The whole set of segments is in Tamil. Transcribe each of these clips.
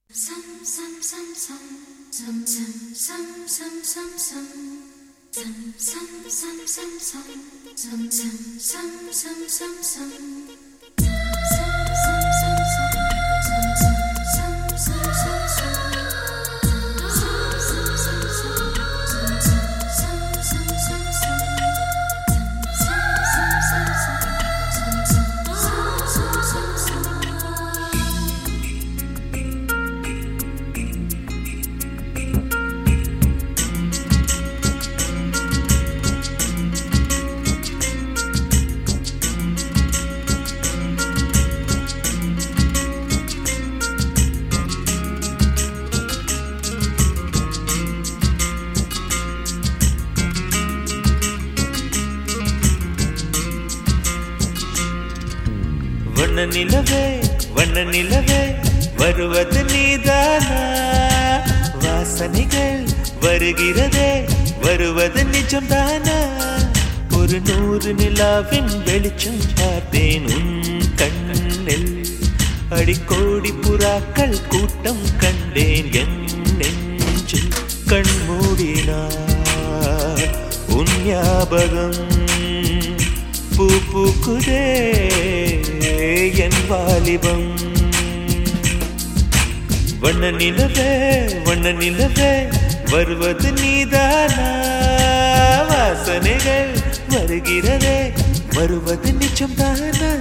வண்ண நிலவே வண்ண நிலவே வருவது நீதானா வாசனைகள் வருகிறதே வருவது நிஜம்தானா ஒரு நூறு நிலாவின் வெளிச்சம் பார்த்தேன் உன் கண்ணில் அடிக்கோடி புறாக்கள் கூட்டம் கண்டேன் என் நெஞ்சில் கண் மூடினார் உன் ஞாபகம் பூ பூக்குதே என் வாலிபம் வண்ண நிலவே வண்ண நிலவே வருவது நீதானா வாசனைகள் வருகிறதே வருவது நிஜம்தானா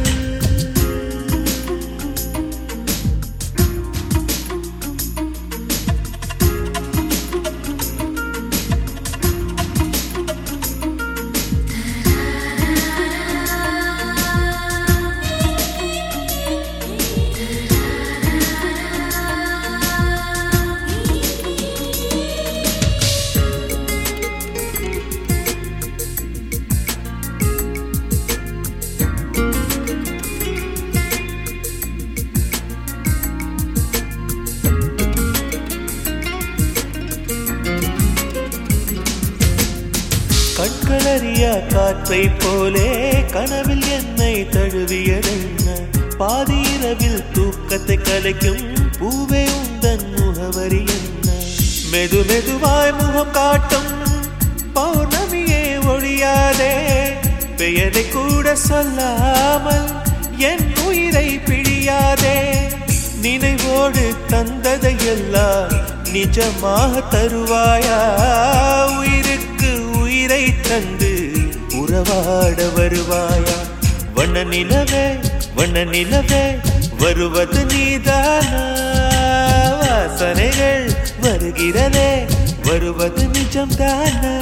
கண்களறியா காற்றை போலே கனவில் என்னை தழுவியதென்ன பாதி இரவில் தூக்கத்தை கலைக்கும் பூவே உந்தன் முகவரி என்ன மெது மெதுவாய் முகம் காட்டும் பௌர்ணமியே ஒழியாதே பெயரை கூட சொல்லாமல் என் உயிரை பிழியாதே நினைவோடு தந்ததை எல்லாம் நிஜமாக தருவாயா உயிருக்கு உயிரை தந்து உறவாட வருவாயா வண்ண நிலவே வண்ண நிலவே வருவது நீதானா வாசனைகள் வருகிறதே வருவது நிஜம்தானா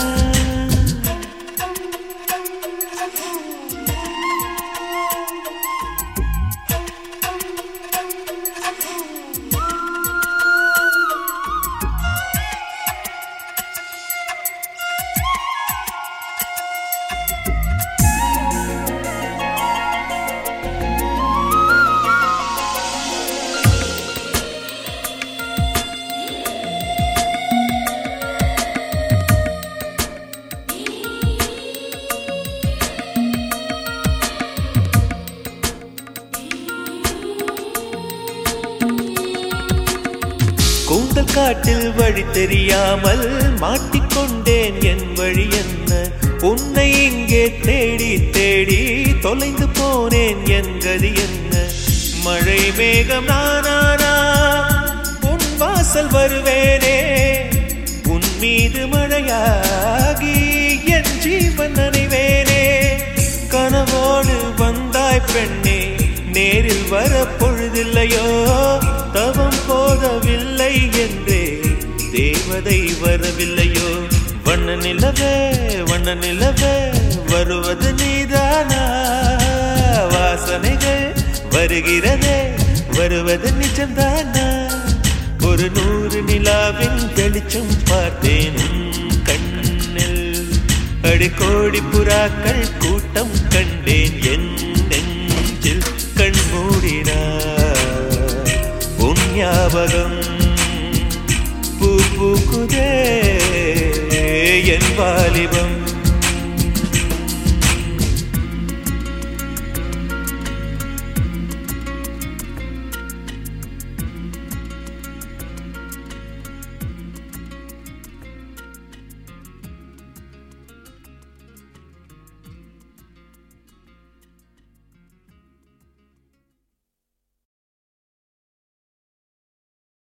கூந்தல் காட்டில் வழி தெரியாமல் மாட்டிக்கொண்டேன் என் வழி என்ன உன்னை இங்கே தேடி தேடி தொலைந்து போனேன் என் கதி என்ன மழை மேகம் நானானா உன் வாசல் வருவேனே உன் மீது மழையாகி என் ஜீவன் நனைவேனே கனவோடு வந்தாய் பெண்ணே நேரில் வர பொழுதில்லையோ தவம் போதவில்லை என்றே தேவதை வரவில்லையோ வண்ண நிலவே வண்ண நிலவே வருவது நீதானா வாசனைகள் வருகிறதே வருவது நிஜம்தானா ஒரு நூறு நிலாவின் வெளிச்சம் பார்த்தேன் உன் கண்ணில் அடிக்கோடி புறாக்கள் கூட்டம் கண்டேன் என் நெஞ்சில் கண் மூடினார் உன் ஞாபகம் பூ பூக்குதே என் வாலிபம்